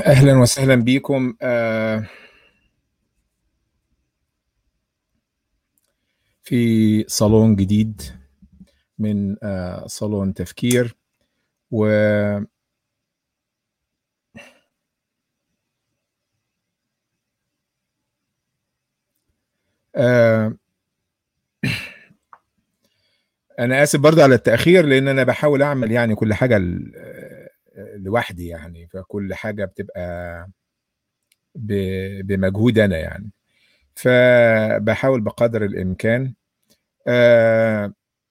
أهلا وسهلا بكم آه، في صالون جديد من آه، صالون تفكير و آه، أنا آسف برضه على التأخير لأن أنا بحاول أعمل يعني كل حاجة ل- لوحدي يعني فكل حاجة بتبقى ب- بمجهود أنا يعني فبحاول بقدر الإمكان آه،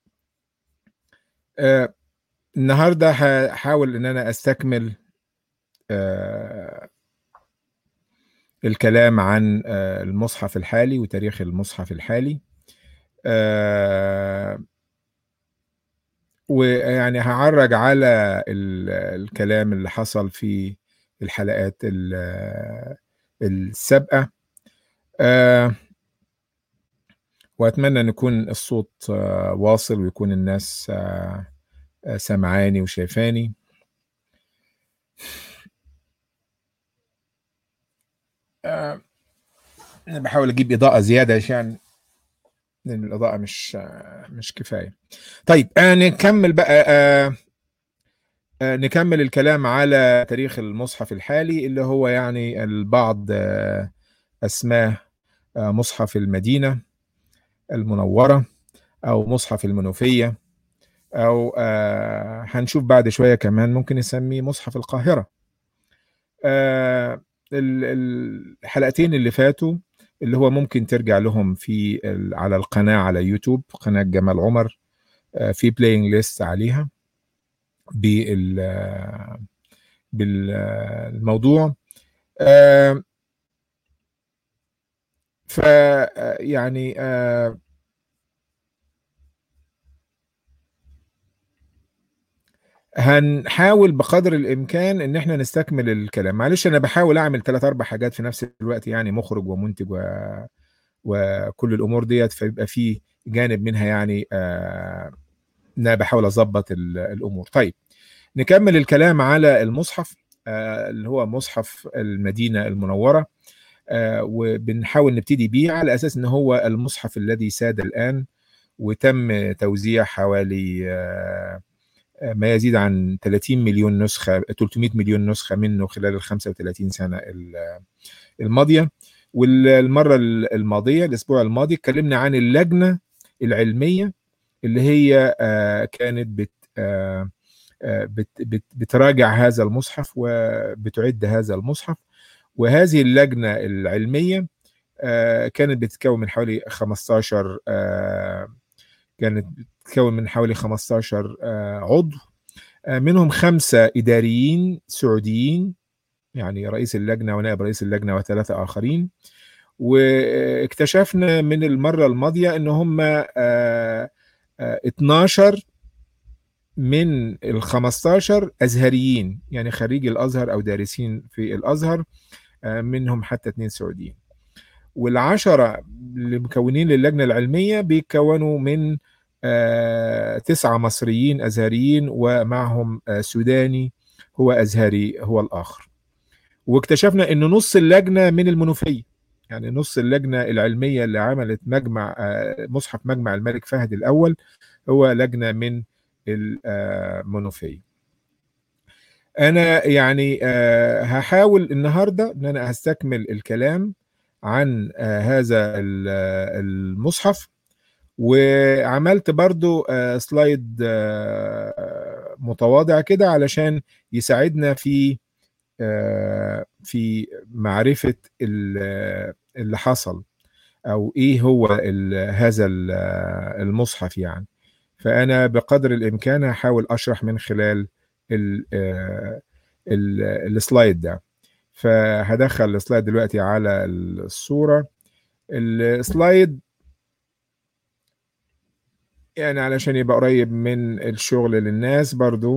آه، النهارده هحاول ان انا استكمل آه، الكلام عن آه، المصحف الحالي وتاريخ المصحف الحالي آه، ويعني هعرج على ال- الكلام اللي حصل في الحلقات ال- السابقة آه، وأتمنى أن يكون الصوت آه، واصل ويكون الناس آه، آه، سمعاني وشايفاني آه، أنا بحاول أجيب إضاءة زيادة عشان لأن الإضاءة مش آه، مش كفاية طيب آه، نكمل بقى آه، آه، نكمل الكلام على تاريخ المصحف الحالي اللي هو يعني البعض آه، أسماه آه، مصحف المدينة المنورة أو مصحف المنوفية أو آه، هنشوف بعد شوية كمان ممكن نسميه مصحف القاهرة آه، ال- الحلقتين اللي فاتوا اللي هو ممكن ترجع لهم في ال- على القناة على يوتيوب قناة جمال عمر آه، في بلاينج ليست عليها بال آه، بالموضوع آه، ف آه، يعني آه، هنحاول بقدر الامكان ان احنا نستكمل الكلام معلش انا بحاول اعمل ثلاث اربع حاجات في نفس الوقت يعني مخرج ومنتج و... وكل الامور ديت فيبقى في جانب منها يعني آه، ان انا بحاول اظبط ال- الامور طيب نكمل الكلام على المصحف آه، اللي هو مصحف المدينه المنوره آه، وبنحاول نبتدي بيه على اساس ان هو المصحف الذي ساد الان وتم توزيع حوالي آه، ما يزيد عن 30 مليون نسخة 300 مليون نسخة منه خلال ال 35 سنة ال- الماضية والمرة الماضية الأسبوع الماضي اتكلمنا عن اللجنة العلمية اللي هي آه، كانت بت آه، آه، بت بت بتراجع هذا المصحف وبتعد هذا المصحف وهذه اللجنة العلمية آه، كانت بتتكون من حوالي 15 آه، كانت بتتكون من حوالي 15 آه، عضو آه، منهم خمسة إداريين سعوديين يعني رئيس اللجنة ونائب رئيس اللجنة وثلاثة آخرين واكتشفنا من المرة الماضية إن هم آه، آه، 12 من ال 15 أزهريين يعني خريجي الأزهر أو دارسين في الأزهر آه، منهم حتى اثنين سعوديين والعشرة اللي مكونين للجنة العلمية بيتكونوا من آه، تسعة مصريين أزهريين ومعهم آه، سوداني هو أزهري هو الآخر واكتشفنا أن نص اللجنة من المنوفية يعني نص اللجنة العلمية اللي عملت مجمع آه، مصحف مجمع الملك فهد الأول هو لجنة من المنوفية أنا يعني آه، هحاول النهاردة أن أنا هستكمل الكلام عن آه، هذا ال- آه، المصحف وعملت برضو آه، سلايد آه، متواضع كده علشان يساعدنا في آه، في معرفة ال- اللي حصل أو إيه هو ال- هذا ال- المصحف يعني فأنا بقدر الإمكان هحاول أشرح من خلال ال- آه، ال- السلايد ده فهدخل السلايد دلوقتي على الصورة السلايد يعني علشان يبقى قريب من الشغل للناس برضو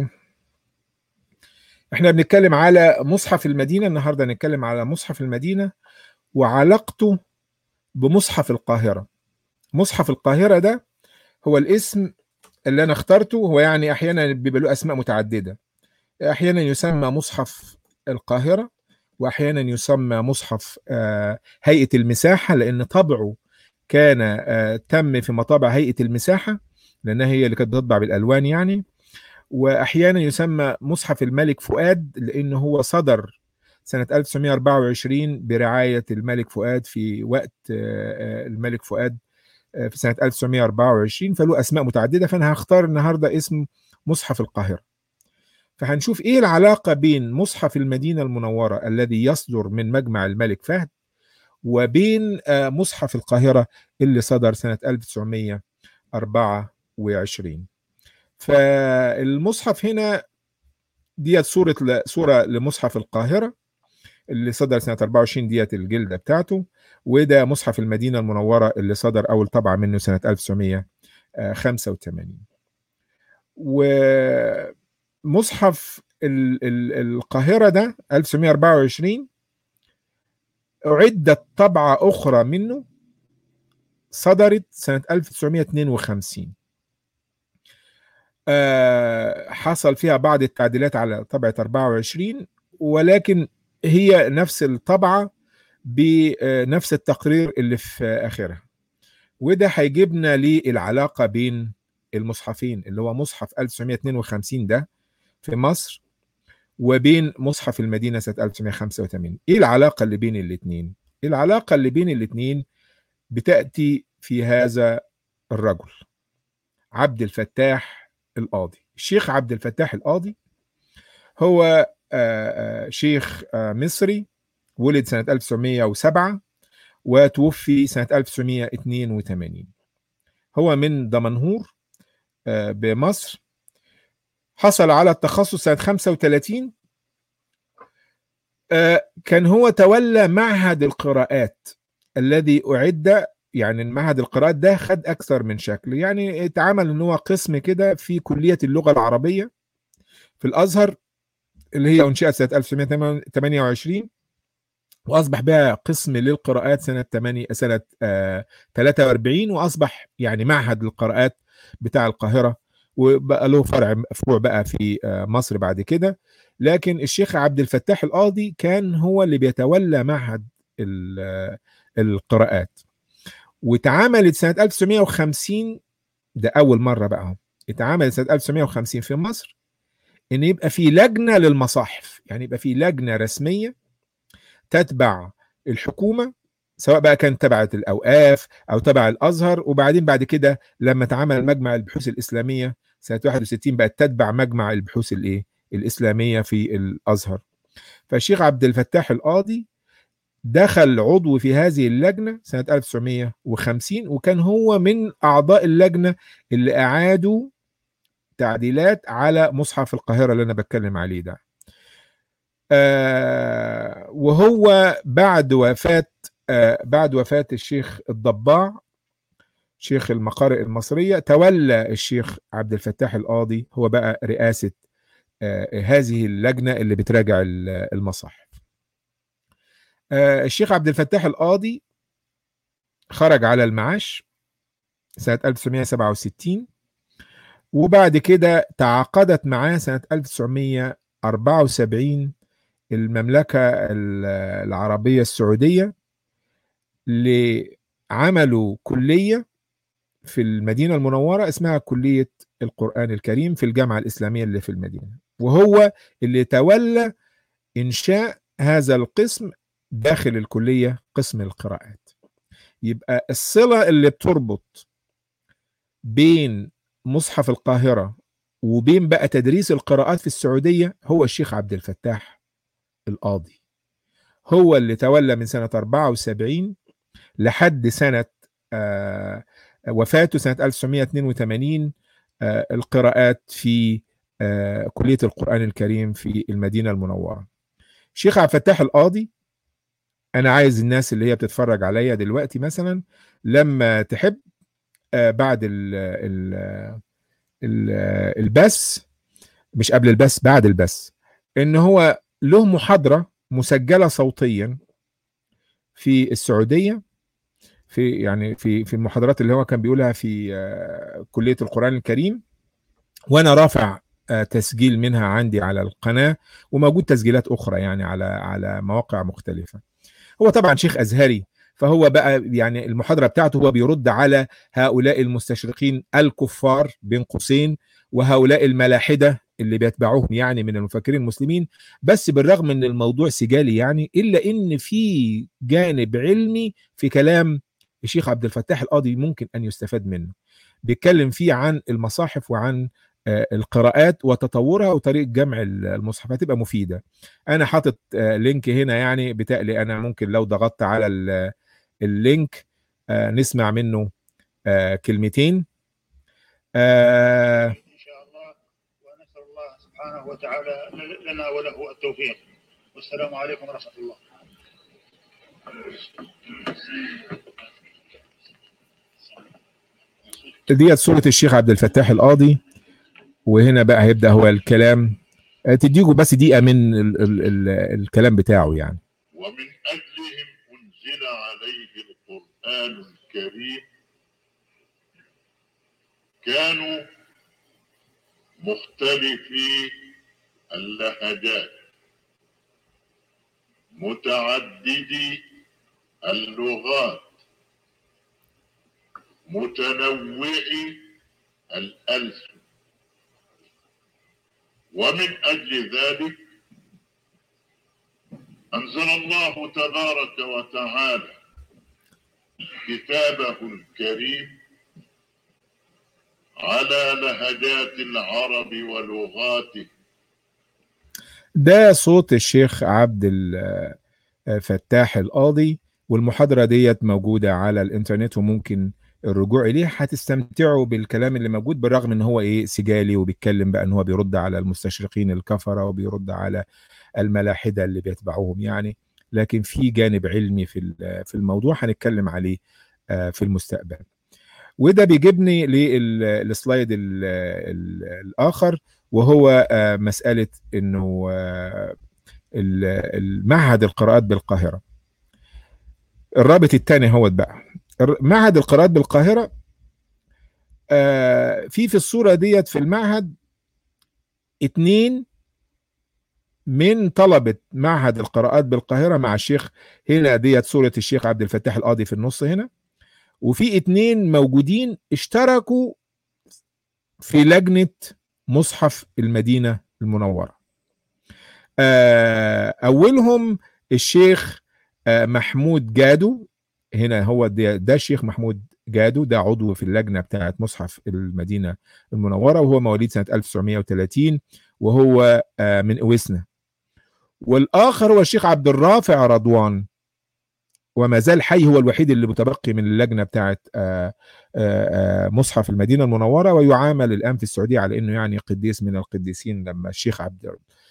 احنا بنتكلم على مصحف المدينة النهاردة نتكلم على مصحف المدينة وعلاقته بمصحف القاهرة مصحف القاهرة ده هو الاسم اللي انا اخترته هو يعني احيانا بيبقى له اسماء متعددة احيانا يسمى مصحف القاهرة واحيانا يسمى مصحف هيئه المساحه لان طبعه كان تم في مطابع هيئه المساحه لانها هي اللي كانت بتطبع بالالوان يعني واحيانا يسمى مصحف الملك فؤاد لانه هو صدر سنة 1924 برعاية الملك فؤاد في وقت الملك فؤاد في سنة 1924 فله أسماء متعددة فأنا هختار النهاردة اسم مصحف القاهرة فهنشوف إيه العلاقة بين مصحف المدينة المنورة الذي يصدر من مجمع الملك فهد وبين مصحف القاهرة اللي صدر سنة 1924 فالمصحف هنا ديت صورة صورة لمصحف القاهرة اللي صدر سنة 24 ديت الجلدة بتاعته وده مصحف المدينة المنورة اللي صدر أول طبعة منه سنة 1985 ومصحف ال ال القاهرة ده 1924 أعدت طبعة أخرى منه صدرت سنة 1952 أه حصل فيها بعض التعديلات على طبعة 24 ولكن هي نفس الطبعة بنفس التقرير اللي في آخرها وده هيجيبنا للعلاقة بين المصحفين اللي هو مصحف 1952 ده في مصر وبين مصحف المدينة سنة 1985 ايه العلاقة اللي بين الاثنين العلاقة اللي بين الاثنين بتأتي في هذا الرجل عبد الفتاح القاضي الشيخ عبد الفتاح القاضي هو شيخ مصري ولد سنة 1907 وتوفي سنة 1982 هو من دمنهور بمصر حصل على التخصص سنة 35 كان هو تولى معهد القراءات الذي أعد يعني معهد القراءات ده خد أكثر من شكل يعني اتعمل إن هو قسم كده في كلية اللغة العربية في الأزهر اللي هي أنشئت سنة 1928 واصبح بها قسم للقراءات سنه 8 سنه آه 43 واصبح يعني معهد القراءات بتاع القاهره وبقى له فرع فروع بقى في آه مصر بعد كده لكن الشيخ عبد الفتاح القاضي كان هو اللي بيتولى معهد القراءات واتعملت سنه 1950 ده اول مره بقى اتعملت سنه 1950 في مصر ان يبقى في لجنه للمصاحف يعني يبقى في لجنه رسميه تتبع الحكومه سواء بقى كانت تبع الاوقاف او تبع الازهر وبعدين بعد كده لما اتعمل مجمع البحوث الاسلاميه سنه 61 بقت تتبع مجمع البحوث الايه الاسلاميه في الازهر فالشيخ عبد الفتاح القاضي دخل عضو في هذه اللجنه سنه 1950 وكان هو من اعضاء اللجنه اللي اعادوا تعديلات على مصحف القاهره اللي انا بتكلم عليه ده آه وهو بعد وفاة آه بعد وفاة الشيخ الضباع شيخ المقارئ المصرية تولى الشيخ عبد الفتاح القاضي هو بقى رئاسة آه هذه اللجنة اللي بتراجع المصاحف آه الشيخ عبد الفتاح القاضي خرج على المعاش سنة 1967 وبعد كده تعاقدت معاه سنة 1974 المملكة العربية السعودية لعملوا كلية في المدينة المنورة اسمها كلية القرآن الكريم في الجامعة الإسلامية اللي في المدينة وهو اللي تولى إنشاء هذا القسم داخل الكلية قسم القراءات يبقى الصلة اللي بتربط بين مصحف القاهرة وبين بقى تدريس القراءات في السعودية هو الشيخ عبد الفتاح القاضي هو اللي تولى من سنة 74 لحد سنة آه وفاته سنة 1982 آه القراءات في آه كلية القرآن الكريم في المدينة المنورة شيخ عبد الفتاح القاضي أنا عايز الناس اللي هي بتتفرج عليا دلوقتي مثلا لما تحب بعد ال ال ال البث مش قبل البث بعد البث ان هو له محاضرة مسجلة صوتيا في السعودية في يعني في في المحاضرات اللي هو كان بيقولها في كلية القرآن الكريم وانا رافع تسجيل منها عندي على القناه وموجود تسجيلات اخرى يعني على على مواقع مختلفه هو طبعا شيخ ازهري فهو بقى يعني المحاضره بتاعته هو بيرد على هؤلاء المستشرقين الكفار بين قوسين وهؤلاء الملاحده اللي بيتبعوهم يعني من المفكرين المسلمين بس بالرغم ان الموضوع سجالي يعني الا ان في جانب علمي في كلام الشيخ عبد الفتاح القاضي ممكن ان يستفاد منه بيتكلم فيه عن المصاحف وعن القراءات وتطورها وطريقه جمع المصحف هتبقى مفيده انا حاطط لينك هنا يعني بتقلي انا ممكن لو ضغطت على اللينك نسمع منه كلمتين ان شاء الله ونسال الله سبحانه وتعالى لنا وله التوفيق والسلام عليكم ورحمه الله ديت صورة الشيخ عبد الفتاح القاضي وهنا بقى هيبدأ هو الكلام تديكوا بس دقيقة من ال ال ال الكلام بتاعه يعني ومن أجلهم أنزل عليه القرآن الكريم كانوا مختلفي اللهجات متعددي اللغات متنوعي الألسن ومن أجل ذلك أنزل الله تبارك وتعالى كتابه الكريم على لهجات العرب ولغاته ده صوت الشيخ عبد الفتاح القاضي والمحاضرة ديت موجودة على الإنترنت وممكن الرجوع إليه هتستمتعوا بالكلام اللي موجود بالرغم إن هو إيه سجالي وبيتكلم بقى إن هو بيرد على المستشرقين الكفرة وبيرد على الملاحدة اللي بيتبعوهم يعني لكن في جانب علمي في في الموضوع هنتكلم عليه في المستقبل وده بيجيبني للسلايد الآخر وهو مسألة إنه المعهد القراءات بالقاهرة الرابط الثاني هو بقى معهد القراءات بالقاهرة في في الصورة ديت في المعهد اتنين من طلبة معهد القراءات بالقاهرة مع الشيخ هنا ديت صورة الشيخ عبد الفتاح القاضي في النص هنا وفي اتنين موجودين اشتركوا في لجنة مصحف المدينة المنورة أولهم الشيخ محمود جادو هنا هو ده, ده الشيخ محمود جادو ده عضو في اللجنة بتاعة مصحف المدينة المنورة وهو مواليد سنة 1930 وهو من أويسنا والآخر هو الشيخ عبد الرافع رضوان وما زال حي هو الوحيد اللي متبقي من اللجنه بتاعه مصحف المدينه المنوره ويعامل الان في السعوديه على انه يعني قديس من القديسين لما الشيخ عبد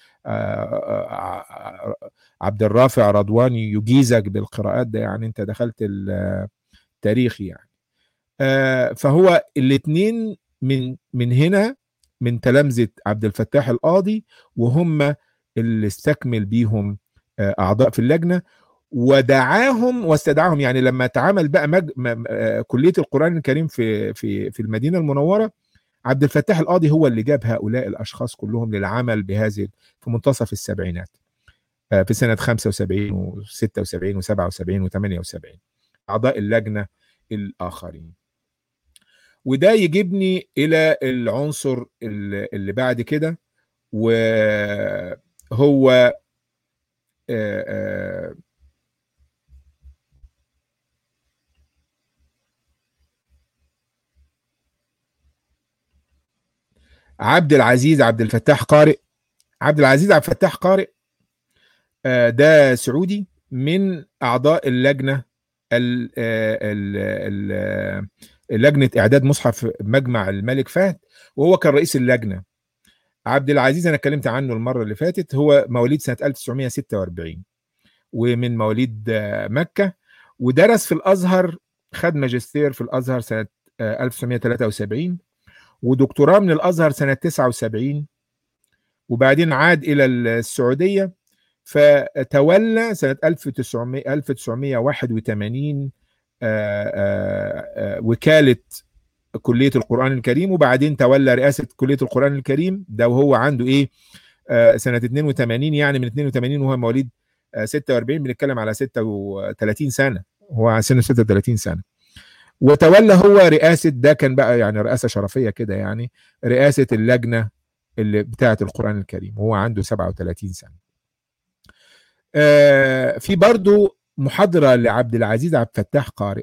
عبد الرافع رضوان يجيزك بالقراءات ده يعني انت دخلت التاريخ يعني فهو الاثنين من من هنا من تلامذه عبد الفتاح القاضي وهم اللي استكمل بيهم اعضاء في اللجنه ودعاهم واستدعاهم يعني لما اتعمل بقى مج... م... كليه القران الكريم في في في المدينه المنوره عبد الفتاح القاضي هو اللي جاب هؤلاء الاشخاص كلهم للعمل بهذه في منتصف السبعينات في سنه 75 و76 و77 و78 اعضاء اللجنه الاخرين وده يجيبني الى العنصر اللي بعد كده وهو آآ آآ عبد العزيز عبد الفتاح قارئ عبد العزيز عبد الفتاح قارئ ده سعودي من اعضاء اللجنه ال ال لجنه اعداد مصحف مجمع الملك فهد وهو كان رئيس اللجنه عبد العزيز انا اتكلمت عنه المره اللي فاتت هو مواليد سنه 1946 ومن مواليد مكه ودرس في الازهر خد ماجستير في الازهر سنه 1973 ودكتوراه من الازهر سنه 79 وبعدين عاد الى السعوديه فتولى سنه 1900 1981 آآ آآ وكاله كليه القران الكريم وبعدين تولى رئاسه كليه القران الكريم ده وهو عنده ايه آه سنه 82 يعني من 82 وهو مواليد آه 46 بنتكلم على 36 سنه هو على سنه 36 سنه وتولى هو رئاسه ده كان بقى يعني رئاسه شرفيه كده يعني رئاسه اللجنه اللي بتاعه القران الكريم وهو عنده 37 سنه آه في برضو محاضره لعبد العزيز عبد الفتاح قارئ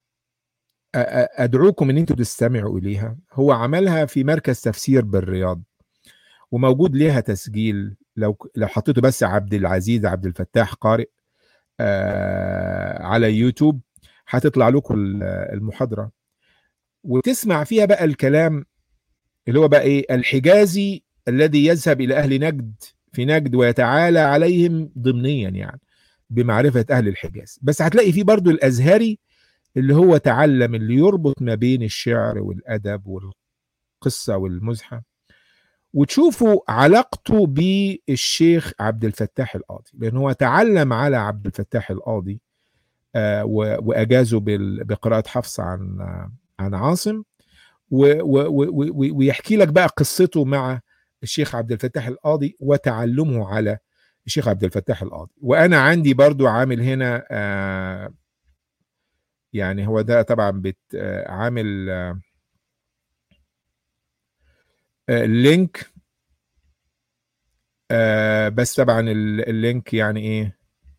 ادعوكم ان انتم تستمعوا اليها هو عملها في مركز تفسير بالرياض وموجود ليها تسجيل لو لو حطيته بس عبد العزيز عبد الفتاح قارئ آه على يوتيوب هتطلع لكم المحاضره وتسمع فيها بقى الكلام اللي هو بقى ايه الحجازي الذي يذهب الى اهل نجد في نجد ويتعالى عليهم ضمنيا يعني بمعرفه اهل الحجاز بس هتلاقي فيه برضو الازهري اللي هو تعلم اللي يربط ما بين الشعر والادب والقصه والمزحه وتشوفوا علاقته بالشيخ عبد الفتاح القاضي لان هو تعلم على عبد الفتاح القاضي آه واجازه بقراءه حفص عن عن عاصم ويحكي لك بقى قصته مع الشيخ عبد الفتاح القاضي وتعلمه على الشيخ عبد الفتاح القاضي وانا عندي برضو عامل هنا آه يعني هو ده طبعا بت آه عامل آه اللينك بس طبعا اللينك يعني ايه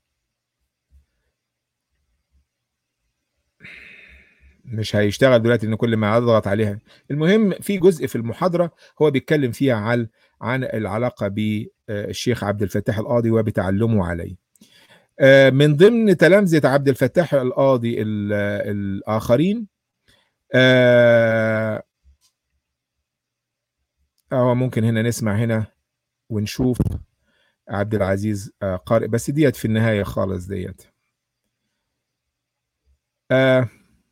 مش هيشتغل دلوقتي ان كل ما اضغط عليها المهم في جزء في المحاضره هو بيتكلم فيها عن عن العلاقه بالشيخ عبد الفتاح القاضي وبتعلمه عليه من ضمن تلامذه عبد الفتاح القاضي الاخرين اه ممكن هنا نسمع هنا ونشوف عبد العزيز قارئ بس ديت في النهايه خالص ديت آه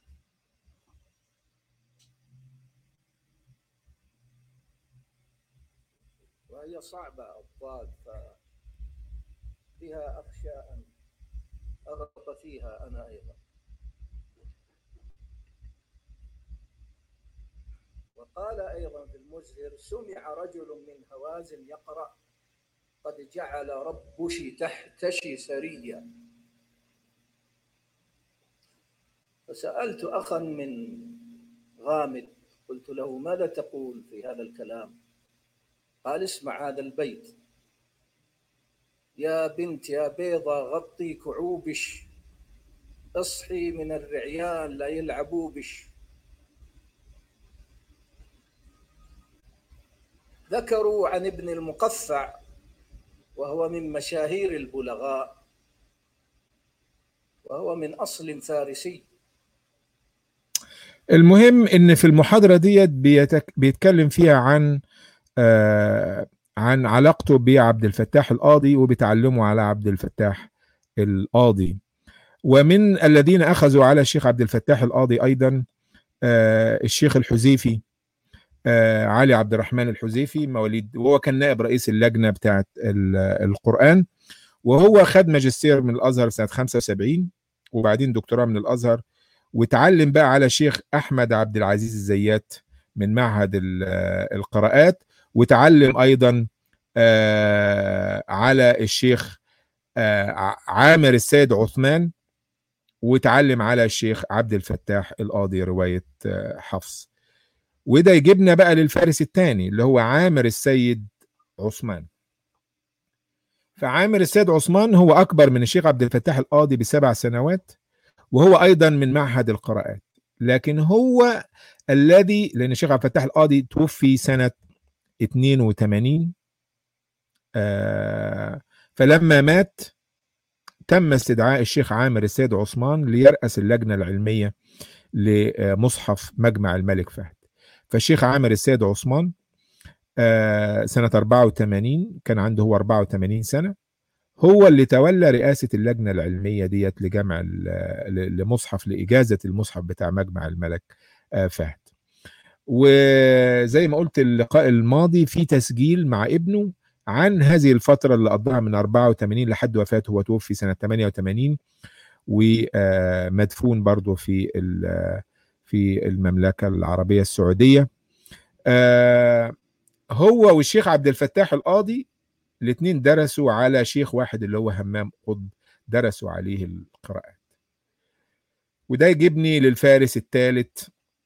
وهي صعبة الضاد فبها أخشى أن أغلط فيها أنا أيضا وقال أيضا في المزهر سمع رجل من هوازن يقرأ قد جعل ربش تحتشي سريا فسألت أخا من غامد قلت له ماذا تقول في هذا الكلام قال اسمع هذا البيت يا بنت يا بيضة غطي كعوبش اصحي من الرعيان لا يلعبوا بش ذكروا عن ابن المقفع وهو من مشاهير البلغاء وهو من أصل فارسي المهم ان في المحاضره ديت بيتك... بيتكلم فيها عن آه عن علاقته بعبد الفتاح القاضي وبتعلمه على عبد الفتاح القاضي ومن الذين اخذوا على الشيخ عبد الفتاح القاضي ايضا آه الشيخ الحذيفي آه علي عبد الرحمن الحذيفي مواليد وهو كان نائب رئيس اللجنه بتاعه القران وهو خد ماجستير من الازهر سنه 75 وبعدين دكتوراه من الازهر وتعلم بقى على الشيخ احمد عبد العزيز الزيات من معهد القراءات وتعلم ايضا على الشيخ عامر السيد عثمان وتعلم على الشيخ عبد الفتاح القاضي روايه حفص وده يجيبنا بقى للفارس الثاني اللي هو عامر السيد عثمان فعامر السيد عثمان هو اكبر من الشيخ عبد الفتاح القاضي بسبع سنوات وهو ايضا من معهد القراءات لكن هو الذي لان الشيخ عبد الفتاح القاضي توفي سنه 82 آه فلما مات تم استدعاء الشيخ عامر السيد عثمان ليرأس اللجنه العلميه لمصحف مجمع الملك فهد فالشيخ عامر السيد عثمان آه سنه 84 كان عنده هو 84 سنه هو اللي تولى رئاسة اللجنة العلمية ديت لجمع لمصحف لإجازة المصحف بتاع مجمع الملك فهد وزي ما قلت اللقاء الماضي في تسجيل مع ابنه عن هذه الفترة اللي قضاها من 84 لحد وفاته هو توفي سنة 88 ومدفون برضه في في المملكة العربية السعودية آه، هو والشيخ عبد الفتاح القاضي الاثنين درسوا على شيخ واحد اللي هو همام قطب درسوا عليه القراءات وده يجيبني للفارس الثالث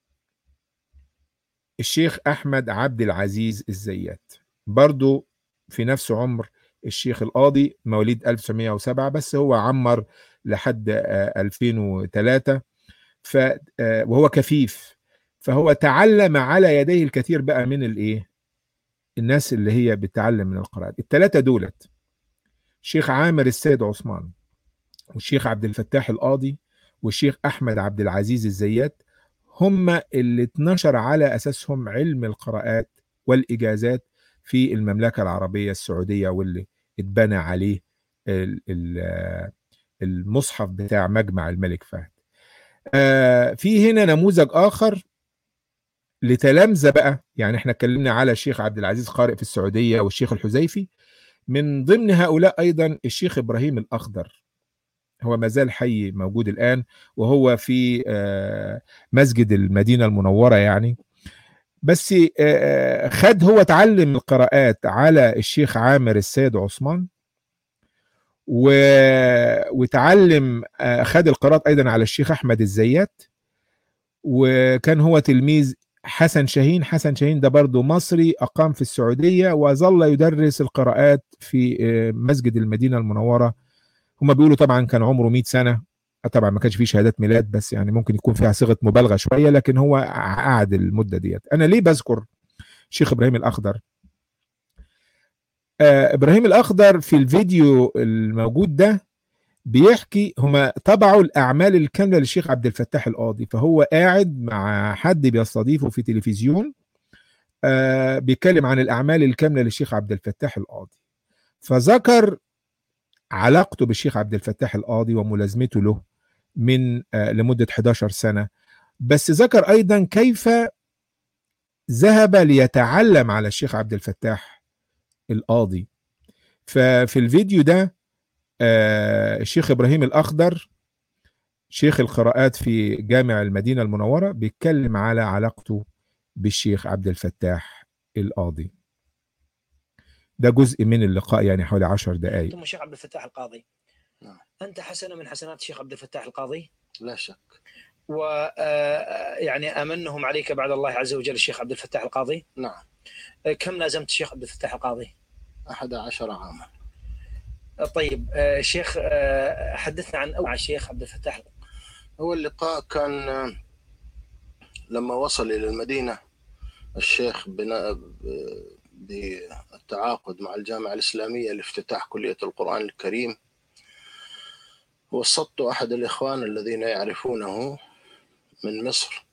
الشيخ أحمد عبد العزيز الزيات برضو في نفس عمر الشيخ القاضي مواليد 1907 بس هو عمر لحد آه، 2003 ف آه، وهو كفيف فهو تعلم على يديه الكثير بقى من الايه الناس اللي هي بتتعلم من القراءات الثلاثه دولت الشيخ عامر السيد عثمان والشيخ عبد الفتاح القاضي والشيخ احمد عبد العزيز الزيات هم اللي اتنشر على اساسهم علم القراءات والاجازات في المملكه العربيه السعوديه واللي اتبنى عليه ال- ال- المصحف بتاع مجمع الملك فهد آه، في هنا نموذج اخر لتلامذه بقى يعني احنا اتكلمنا على الشيخ عبد العزيز قارئ في السعوديه والشيخ الحذيفي من ضمن هؤلاء ايضا الشيخ ابراهيم الاخضر هو ما زال حي موجود الان وهو في آه، مسجد المدينه المنوره يعني بس آه، خد هو اتعلم القراءات على الشيخ عامر السيد عثمان و... وتعلم آه، خد القراءات ايضا على الشيخ احمد الزيات وكان هو تلميذ حسن شاهين حسن شاهين ده برضه مصري أقام في السعودية وظل يدرس القراءات في آه، مسجد المدينة المنورة هما بيقولوا طبعا كان عمره 100 سنة طبعا ما كانش فيه شهادات ميلاد بس يعني ممكن يكون فيها صيغة مبالغة شوية لكن هو قعد المدة ديت أنا ليه بذكر شيخ إبراهيم الأخضر آه إبراهيم الأخضر في الفيديو الموجود ده بيحكي هما طبعوا الأعمال الكاملة للشيخ عبد الفتاح القاضي فهو قاعد مع حد بيستضيفه في تلفزيون آه بيتكلم عن الأعمال الكاملة للشيخ عبد الفتاح القاضي فذكر علاقته بالشيخ عبد الفتاح القاضي وملازمته له من آه لمدة 11 سنة بس ذكر أيضا كيف ذهب ليتعلم على الشيخ عبد الفتاح القاضي ففي الفيديو ده آه، الشيخ ابراهيم الاخضر شيخ القراءات في جامع المدينه المنوره بيتكلم على علاقته بالشيخ عبد الفتاح القاضي ده جزء من اللقاء يعني حوالي عشر دقائق ثم الشيخ عبد الفتاح القاضي نعم. انت حسنه من حسنات الشيخ عبد الفتاح القاضي لا شك و آه، يعني امنهم عليك بعد الله عز وجل الشيخ عبد الفتاح القاضي نعم آه، كم لازمت الشيخ عبد الفتاح القاضي؟ أحد عشر عاما آه، طيب آه، الشيخ آه، حدثنا عن أول الشيخ عبد الفتاح هو اللقاء كان آه، لما وصل إلى المدينة الشيخ بناء ب- بالتعاقد مع الجامعة الإسلامية لافتتاح كلية القرآن الكريم وسطت أحد الإخوان الذين يعرفونه من مصر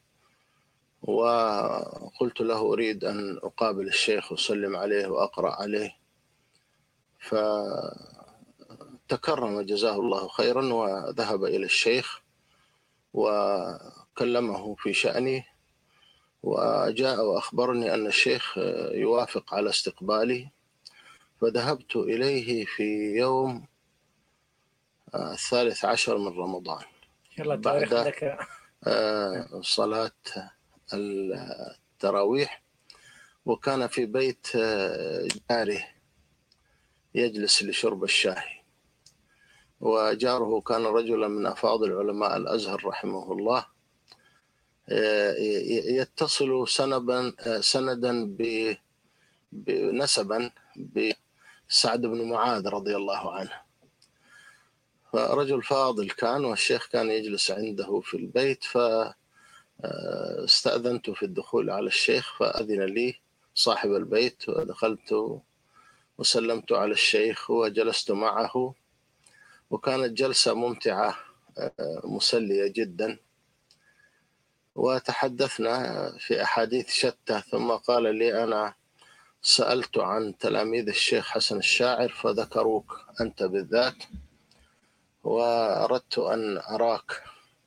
وقلت له أريد أن أقابل الشيخ وأسلم عليه وأقرأ عليه فتكرم جزاه الله خيرا وذهب إلى الشيخ وكلمه في شأني وجاء وأخبرني أن الشيخ يوافق على استقبالي فذهبت إليه في يوم الثالث عشر من رمضان يلا بعد- التاريخ عندك آه، صلاة التراويح وكان في بيت آه، جاره يجلس لشرب الشاي وجاره كان رجلا من أفاضل علماء الأزهر رحمه الله آه، ي- يتصل سنبا آه، سندا ب- بنسبا بسعد بن معاذ رضي الله عنه فرجل فاضل كان والشيخ كان يجلس عنده في البيت ف آه، استأذنت في الدخول على الشيخ فأذن لي صاحب البيت ودخلت وسلمت على الشيخ وجلست معه وكانت جلسة ممتعة آه، مسلية جدا وتحدثنا في أحاديث شتى ثم قال لي أنا سألت عن تلاميذ الشيخ حسن الشاعر فذكروك أنت بالذات وأردت أن أراك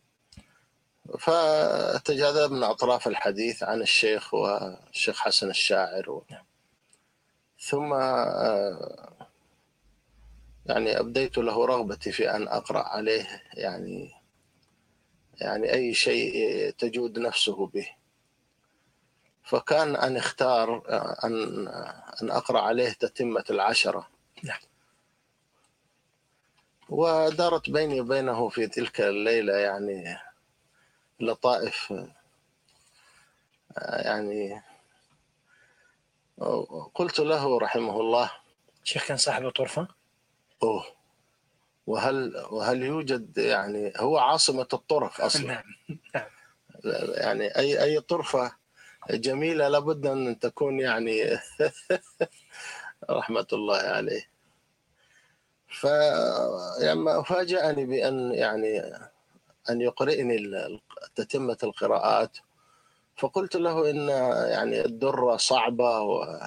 فتجاذبنا أطراف الحديث عن الشيخ والشيخ حسن الشاعر و... ثم آه، يعني أبديت له رغبتي في أن أقرأ عليه يعني يعني أي شيء تجود نفسه به فكان أن اختار أن أن أقرأ عليه تتمة العشرة نعم. ودارت بيني وبينه في تلك الليلة يعني لطائف يعني قلت له رحمه الله الشيخ كان صاحب طرفة أوه وهل وهل يوجد يعني هو عاصمة الطرف أصلا نعم نعم يعني أي أي طرفة جميلة لابد أن تكون يعني رحمة الله عليه ف يعني فاجأني بأن يعني أن يقرئني ال- تتمة القراءات فقلت له إن يعني الدرة صعبة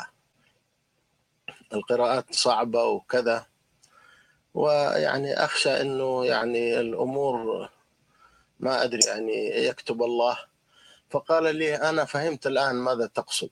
والقراءات صعبة وكذا ويعني أخشى أنه يعني الأمور ما أدري يعني يكتب الله فقال لي أنا فهمت الآن ماذا تقصد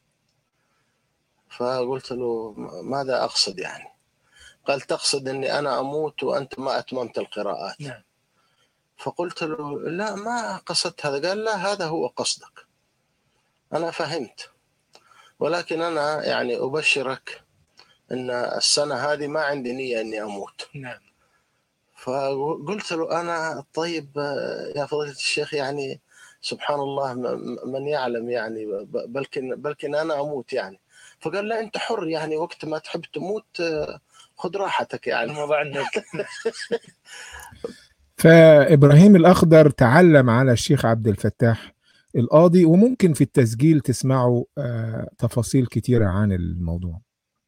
فقلت له ماذا أقصد يعني قال تقصد أني أنا أموت وأنت ما أتممت القراءات نعم. فقلت له لا ما قصدت هذا قال لا هذا هو قصدك أنا فهمت ولكن أنا يعني أبشرك أن السنة هذه ما عندي نية أني أموت نعم فقلت له انا طيب يا فضيله الشيخ يعني سبحان الله م- من يعلم يعني ب- بلكن بلكن انا اموت يعني فقال لا انت حر يعني وقت ما تحب تموت آه، خذ راحتك يعني الموضوع عندك فابراهيم الاخضر تعلم على الشيخ عبد الفتاح القاضي وممكن في التسجيل تسمعوا آه، تفاصيل كتيره عن الموضوع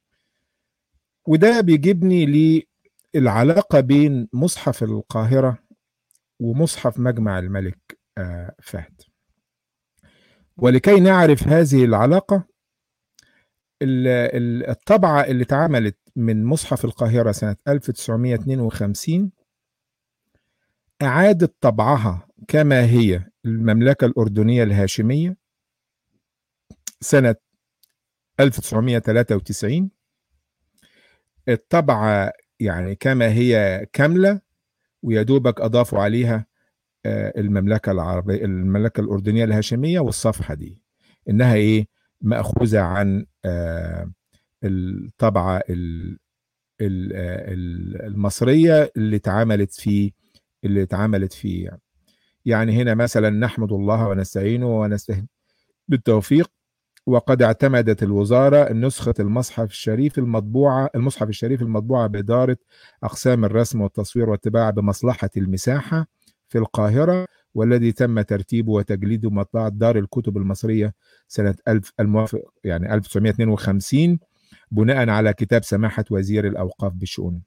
وده بيجيبني للعلاقه بين مصحف القاهره ومصحف مجمع الملك آه، فهد ولكي نعرف هذه العلاقه ال- ال- الطبعه اللي اتعملت من مصحف القاهره سنه 1952 أعادت طبعها كما هي المملكة الأردنية الهاشمية سنة 1993 الطبعة يعني كما هي كاملة ويدوبك أضافوا عليها آه، المملكة العربية المملكة الأردنية الهاشمية والصفحة دي إنها إيه مأخوذة عن آه، الطبعة ال- ال- آه، ال- المصرية اللي اتعملت في اللي اتعملت في يعني هنا مثلا نحمد الله ونستعينه ونستهين بالتوفيق وقد اعتمدت الوزارة نسخة المصحف الشريف المطبوعة المصحف الشريف المطبوعة بإدارة أقسام الرسم والتصوير والطباعة بمصلحة المساحة في القاهرة والذي تم ترتيبه وتجليده مطبعة دار الكتب المصرية سنة 1000 الموافق يعني 1952 بناء على كتاب سماحة وزير الأوقاف بالشؤون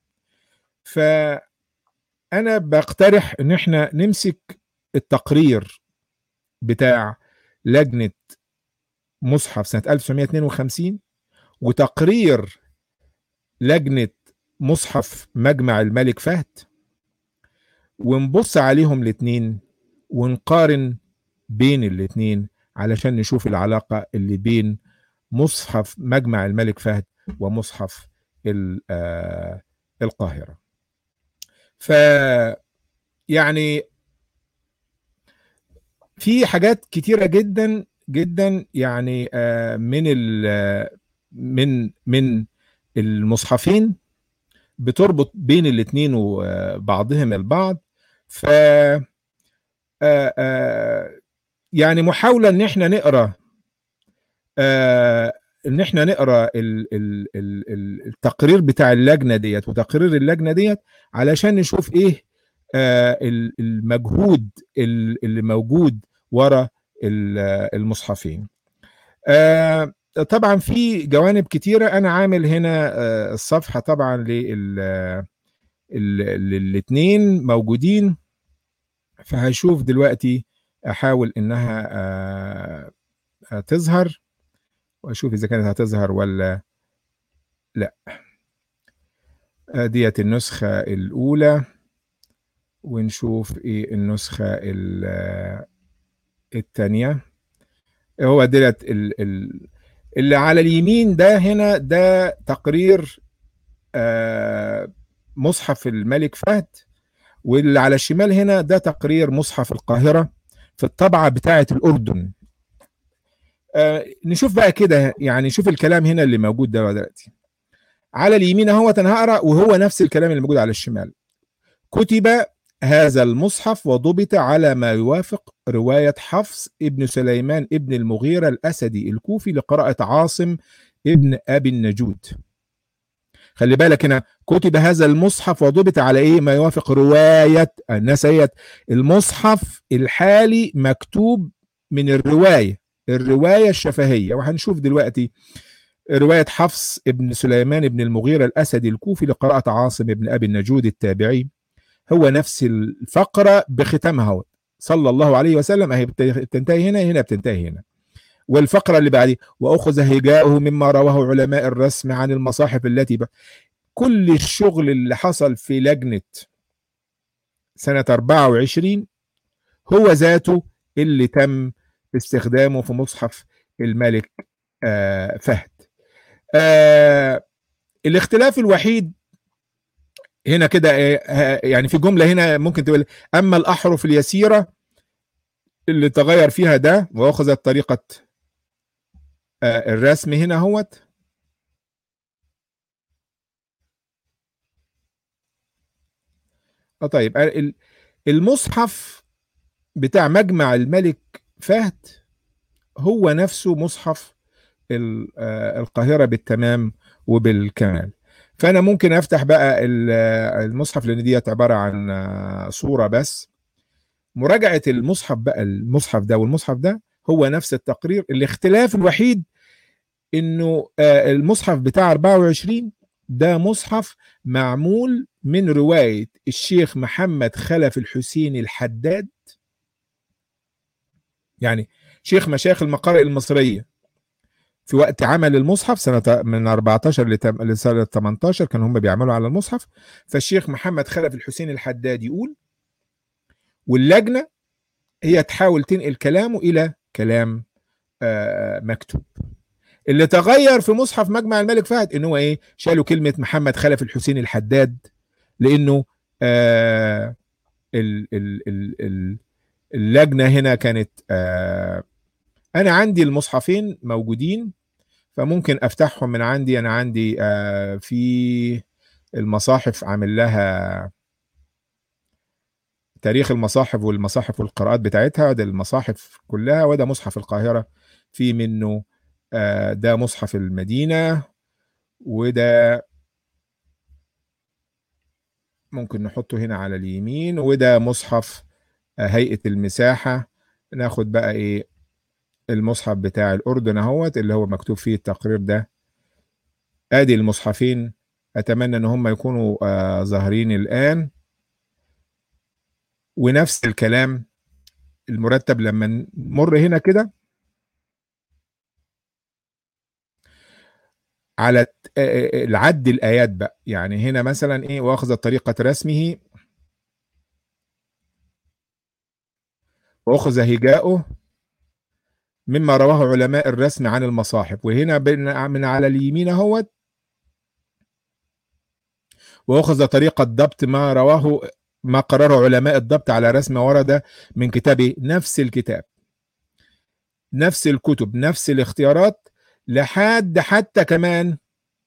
فأنا بقترح إن احنا نمسك التقرير بتاع لجنة مصحف سنة 1952 وتقرير لجنة مصحف مجمع الملك فهد ونبص عليهم الاتنين ونقارن بين الاتنين علشان نشوف العلاقة اللي بين مصحف مجمع الملك فهد ومصحف ال- آه، القاهرة ف يعني في حاجات كتيرة جدا جدا يعني آه، من ال من من المصحفين بتربط بين الاثنين وبعضهم البعض ف آه، آه، يعني محاولة ان احنا نقرا آه، ان احنا نقرا ال- ال- ال- ال- التقرير بتاع اللجنة ديت وتقرير اللجنة ديت علشان نشوف ايه آه، ال- المجهود ال- اللي موجود ورا ال- المصحفين آه، طبعا في جوانب كتيرة أنا عامل هنا آه، الصفحة طبعا للاثنين موجودين فهشوف دلوقتي أحاول إنها آه، آه، تظهر وأشوف إذا كانت هتظهر ولا لا آه، ديت النسخة الأولى ونشوف إيه النسخة ال- آه، التانية هو ديت ال- ال- اللي على اليمين ده هنا ده تقرير آه، مصحف الملك فهد واللي على الشمال هنا ده تقرير مصحف القاهرة في الطبعة بتاعة الأردن آه نشوف بقى كده يعني شوف الكلام هنا اللي موجود ده دلوقتي على اليمين اهو انا هقرا وهو نفس الكلام اللي موجود على الشمال كتب هذا المصحف وضبط على ما يوافق رواية حفص ابن سليمان ابن المغيرة الأسدي الكوفي لقراءة عاصم ابن أبي النجود خلي بالك هنا كتب هذا المصحف وضبط على ايه ما يوافق رواية الناس هي المصحف الحالي مكتوب من الرواية الرواية الشفهية وهنشوف دلوقتي رواية حفص ابن سليمان ابن المغيرة الأسدي الكوفي لقراءة عاصم ابن أبي النجود التابعي هو نفس الفقرة بختامها صلى الله عليه وسلم اهي بتنتهي هنا هنا بتنتهي هنا والفقرة اللي بعديه وأخذ هجاؤه مما رواه علماء الرسم عن المصاحف التي ب... كل الشغل اللي حصل في لجنة سنة 24 هو ذاته اللي تم استخدامه في مصحف الملك آه فهد آه الاختلاف الوحيد هنا كده يعني في جملة هنا ممكن تقول أما الأحرف اليسيرة اللي تغير فيها ده وأخذت طريقة الرسم هنا هوت اه طيب المصحف بتاع مجمع الملك فهد هو نفسه مصحف القاهرة بالتمام وبالكمال فانا ممكن افتح بقى المصحف لان ديت عباره عن صوره بس مراجعه المصحف بقى المصحف ده والمصحف ده هو نفس التقرير الاختلاف الوحيد انه المصحف بتاع 24 ده مصحف معمول من روايه الشيخ محمد خلف الحسيني الحداد يعني شيخ مشايخ المقارئ المصريه في وقت عمل المصحف سنة من 14 لسنة 18 كانوا هم بيعملوا على المصحف فالشيخ محمد خلف الحسين الحداد يقول واللجنة هي تحاول تنقل كلامه إلى كلام آه مكتوب اللي تغير في مصحف مجمع الملك فهد ان هو ايه شالوا كلمة محمد خلف الحسين الحداد لانه آه ال ال ال ال اللجنة هنا كانت آه انا عندي المصحفين موجودين فممكن افتحهم من عندي انا عندي آه في المصاحف عامل لها تاريخ المصاحف والمصاحف والقراءات بتاعتها ده المصاحف كلها وده مصحف القاهرة في منه آه ده مصحف المدينة وده ممكن نحطه هنا على اليمين وده مصحف آه هيئة المساحة ناخد بقى ايه المصحف بتاع الأردن اهوت اللي هو مكتوب فيه التقرير ده ادي المصحفين اتمنى ان هم يكونوا آه ظاهرين الان ونفس الكلام المرتب لما نمر هنا كده على العد الايات بقى يعني هنا مثلا ايه واخذ طريقه رسمه واخذ هجاؤه مما رواه علماء الرسم عن المصاحف وهنا من على اليمين اهوت واخذ طريقه ضبط ما رواه ما قرره علماء الضبط على رسم ورد من كتابه نفس الكتاب نفس الكتب نفس الاختيارات لحد حتى كمان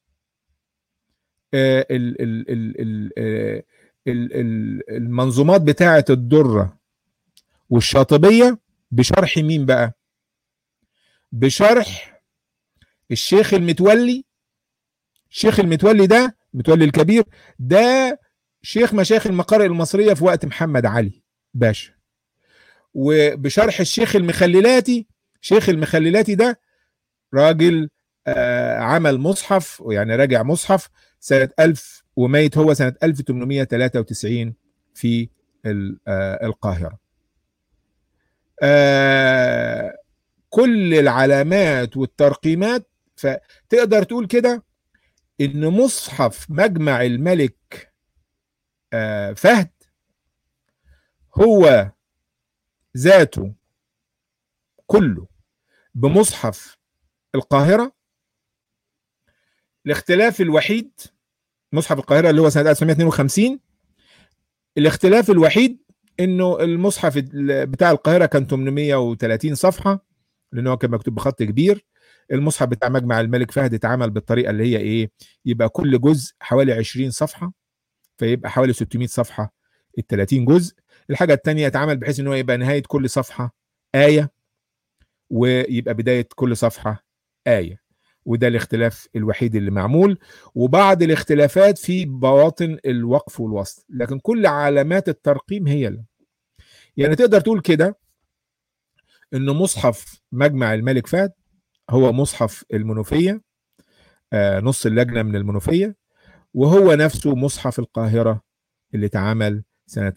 المنظومات بتاعه الدره والشاطبيه بشرح مين بقى بشرح الشيخ المتولي الشيخ المتولي ده متولي الكبير ده شيخ مشايخ المقارئ المصريه في وقت محمد علي باشا وبشرح الشيخ المخللاتي شيخ المخللاتي ده راجل آه عمل مصحف يعني راجع مصحف سنة 1000 وميت هو سنة 1893 في آه القاهرة آه كل العلامات والترقيمات فتقدر تقول كده ان مصحف مجمع الملك آه فهد هو ذاته كله بمصحف القاهرة الاختلاف الوحيد مصحف القاهرة اللي هو سنة 1952 الاختلاف الوحيد انه المصحف ال- بتاع القاهره كان 830 صفحه لانه هو كان مكتوب بخط كبير المصحف بتاع مجمع الملك فهد اتعمل بالطريقه اللي هي ايه يبقى كل جزء حوالي 20 صفحه فيبقى حوالي 600 صفحه ال 30 جزء الحاجه الثانيه اتعمل بحيث ان هو يبقى نهايه كل صفحه ايه ويبقى بدايه كل صفحه ايه وده الاختلاف الوحيد اللي معمول وبعض الاختلافات في بواطن الوقف والوصل لكن كل علامات الترقيم هي اللي. يعني تقدر تقول كده انه مصحف مجمع الملك فهد هو مصحف المنوفيه آه نص اللجنه من المنوفيه وهو نفسه مصحف القاهره اللي اتعمل سنه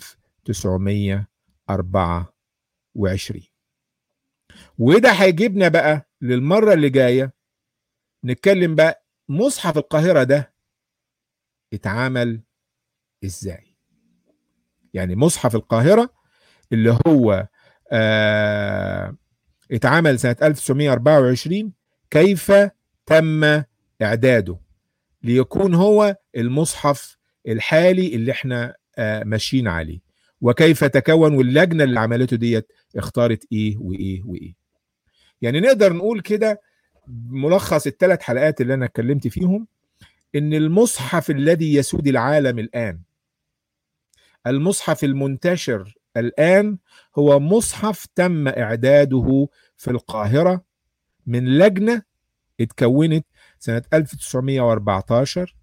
1924 وده هيجيبنا بقى للمره اللي جايه نتكلم بقى مصحف القاهره ده اتعمل ازاي يعني مصحف القاهره اللي هو آه اتعمل سنه 1924 كيف تم اعداده ليكون هو المصحف الحالي اللي احنا آه ماشيين عليه وكيف تكون واللجنه اللي عملته ديت اختارت ايه وايه وايه يعني نقدر نقول كده ملخص الثلاث حلقات اللي انا اتكلمت فيهم ان المصحف الذي يسود العالم الان المصحف المنتشر الان هو مصحف تم اعداده في القاهره من لجنه اتكونت سنه 1914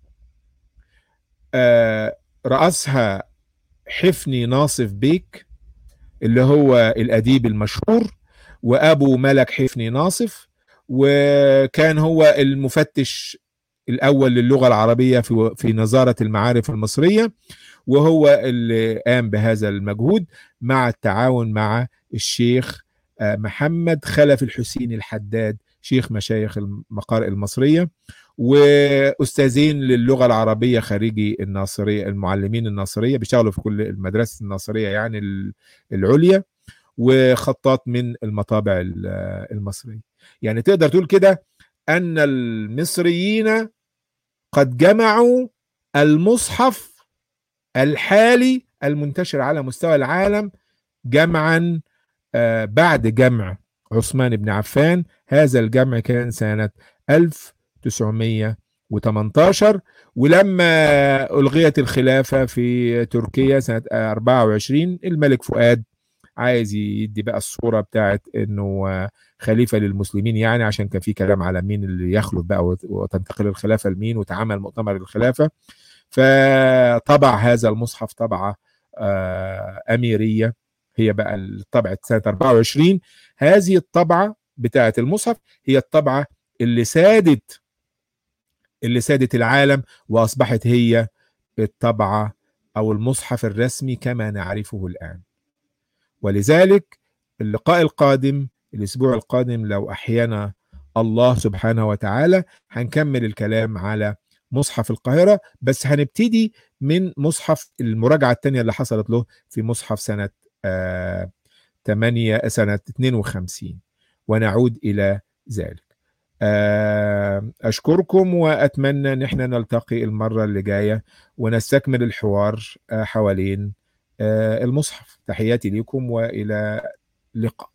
آه رأسها حفني ناصف بيك اللي هو الأديب المشهور وأبو ملك حفني ناصف وكان هو المفتش الأول للغة العربية في في نظارة المعارف المصرية وهو اللي قام بهذا المجهود مع التعاون مع الشيخ محمد خلف الحسين الحداد شيخ مشايخ المقارئ المصرية واستاذين للغه العربيه خارجي الناصريه المعلمين الناصريه بيشتغلوا في كل المدرسه الناصريه يعني العليا وخطاط من المطابع المصريه يعني تقدر تقول كده ان المصريين قد جمعوا المصحف الحالي المنتشر على مستوى العالم جمعا بعد جمع عثمان بن عفان هذا الجمع كان سنه 1000 918 ولما ألغيت الخلافة في تركيا سنة 24 الملك فؤاد عايز يدي بقى الصورة بتاعت انه خليفة للمسلمين يعني عشان كان في كلام على مين اللي يخلف بقى وتنتقل الخلافة لمين وتعمل مؤتمر الخلافة فطبع هذا المصحف طبعة أميرية هي بقى طبعة سنة 24 هذه الطبعة بتاعت المصحف هي الطبعة اللي سادت اللي سادت العالم واصبحت هي الطبعه او المصحف الرسمي كما نعرفه الان. ولذلك اللقاء القادم الاسبوع القادم لو احيانا الله سبحانه وتعالى هنكمل الكلام على مصحف القاهره بس هنبتدي من مصحف المراجعه الثانيه اللي حصلت له في مصحف سنه آه 8 سنه 52 ونعود الى ذلك. أشكركم وأتمنى أن احنا نلتقي المرة اللي جاية ونستكمل الحوار حوالين المصحف تحياتي لكم وإلى اللقاء